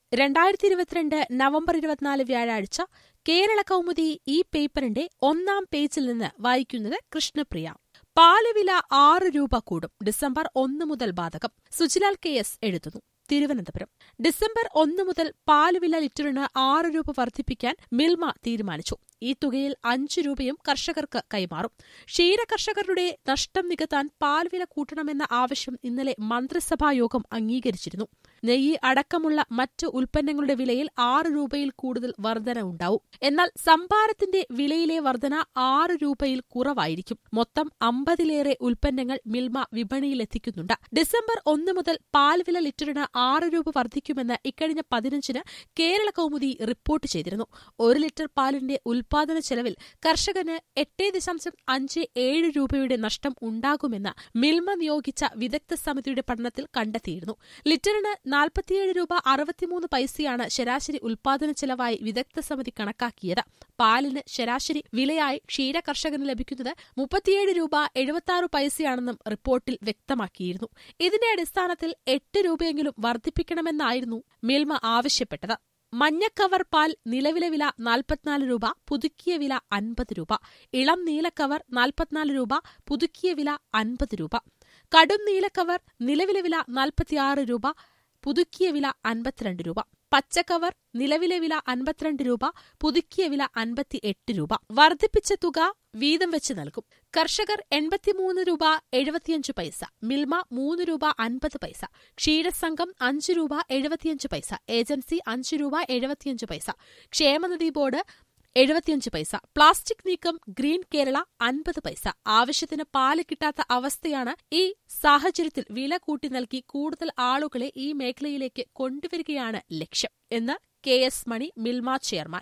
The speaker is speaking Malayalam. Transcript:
രണ്ടായിരത്തി ഇരുപത്തിരണ്ട് നവംബർ ഇരുപത്തിനാല് വ്യാഴാഴ്ച കേരള കൗമുദി ഈ പേപ്പറിന്റെ ഒന്നാം പേജിൽ നിന്ന് വായിക്കുന്നത് കൃഷ്ണപ്രിയ പാലുവില ആറ് രൂപ കൂടും ഡിസംബർ ഒന്ന് മുതൽ ബാധകം സുജിലാൽ കെ എസ് എഴുതുന്നു തിരുവനന്തപുരം ഡിസംബർ ഒന്ന് മുതൽ പാലുവില ലിറ്ററിന് ആറ് രൂപ വർദ്ധിപ്പിക്കാൻ മിൽമ തീരുമാനിച്ചു ഈ തുകയിൽ അഞ്ച് രൂപയും കർഷകർക്ക് കൈമാറും ക്ഷീര കർഷകരുടെ നഷ്ടം നികത്താൻ പാൽവില കൂട്ടണമെന്ന ആവശ്യം ഇന്നലെ മന്ത്രിസഭാ യോഗം അംഗീകരിച്ചിരുന്നു നെയ്യ് അടക്കമുള്ള മറ്റ് ഉൽപ്പന്നങ്ങളുടെ വിലയിൽ ആറ് രൂപയിൽ കൂടുതൽ വർധന ഉണ്ടാവും എന്നാൽ സംഭാരത്തിന്റെ വിലയിലെ വർധന ആറ് രൂപയിൽ കുറവായിരിക്കും മൊത്തം അമ്പതിലേറെ ഉൽപ്പന്നങ്ങൾ മിൽമ വിപണിയിലെത്തിക്കുന്നുണ്ട് ഡിസംബർ ഒന്ന് മുതൽ പാൽവില ലിറ്ററിന് ആറ് രൂപ വർദ്ധിക്കുമെന്ന് ഇക്കഴിഞ്ഞ പതിനഞ്ചിന് കേരള കൗമുദി റിപ്പോർട്ട് ചെയ്തിരുന്നു ഒരു ലിറ്റർ പാലിന്റെ ഉൽപാദന ചെലവിൽ കർഷകന് എട്ട് ദശാംശം അഞ്ച് ഏഴ് രൂപയുടെ നഷ്ടം ഉണ്ടാകുമെന്ന് മിൽമ നിയോഗിച്ച വിദഗ്ധ സമിതിയുടെ പഠനത്തിൽ കണ്ടെത്തിയിരുന്നു ലിറ്ററിന് നാൽപ്പത്തിയേഴ് രൂപ അറുപത്തിമൂന്ന് പൈസയാണ് ശരാശരി ഉൽപാദന ചെലവായി വിദഗ്ധ സമിതി കണക്കാക്കിയത് പാലിന് ശരാശരി വിലയായി ക്ഷീര കർഷകന് ലഭിക്കുന്നത് മുപ്പത്തിയേഴ് രൂപ എഴുപത്തി പൈസയാണെന്നും റിപ്പോർട്ടിൽ വ്യക്തമാക്കിയിരുന്നു ഇതിന്റെ അടിസ്ഥാനത്തിൽ എട്ട് രൂപയെങ്കിലും വർദ്ധിപ്പിക്കണമെന്നായിരുന്നു മിൽമ ആവശ്യപ്പെട്ടത് മഞ്ഞക്കവർ പാൽ നിലവിലെ വില നാൽപ്പത്തിനാല് രൂപ പുതുക്കിയ വില അൻപത് രൂപ ഇളം നീലക്കവർ നാൽപ്പത്തിനാല് രൂപ പുതുക്കിയ വില അൻപത് രൂപ കടും നീലക്കവർ നിലവിലെ വില നാൽപ്പത്തിയാറ് രൂപ പുതുക്കിയ വില അൻപത്തിരണ്ട് രൂപ പച്ചക്കവർ നിലവിലെ വില അൻപത്തിരണ്ട് രൂപ പുതുക്കിയ വില അൻപത്തി എട്ട് രൂപ വർദ്ധിപ്പിച്ച തുക വീതം വെച്ച് നൽകും കർഷകർ എൺപത്തിമൂന്ന് രൂപ എഴുപത്തിയഞ്ച് പൈസ മിൽമ മൂന്ന് രൂപ അൻപത് പൈസ ക്ഷീരസംഘം അഞ്ച് രൂപ എഴുപത്തിയഞ്ച് പൈസ ഏജൻസി അഞ്ച് രൂപ എഴുപത്തിയഞ്ച് പൈസ ക്ഷേമനിധി ബോർഡ് എഴുപത്തിയഞ്ച് പൈസ പ്ലാസ്റ്റിക് നീക്കം ഗ്രീൻ കേരള അൻപത് പൈസ ആവശ്യത്തിന് പാല് കിട്ടാത്ത അവസ്ഥയാണ് ഈ സാഹചര്യത്തിൽ വില കൂട്ടി നൽകി കൂടുതൽ ആളുകളെ ഈ മേഖലയിലേക്ക് കൊണ്ടുവരികയാണ് ലക്ഷ്യം എന്ന് K S Mani Milma chairman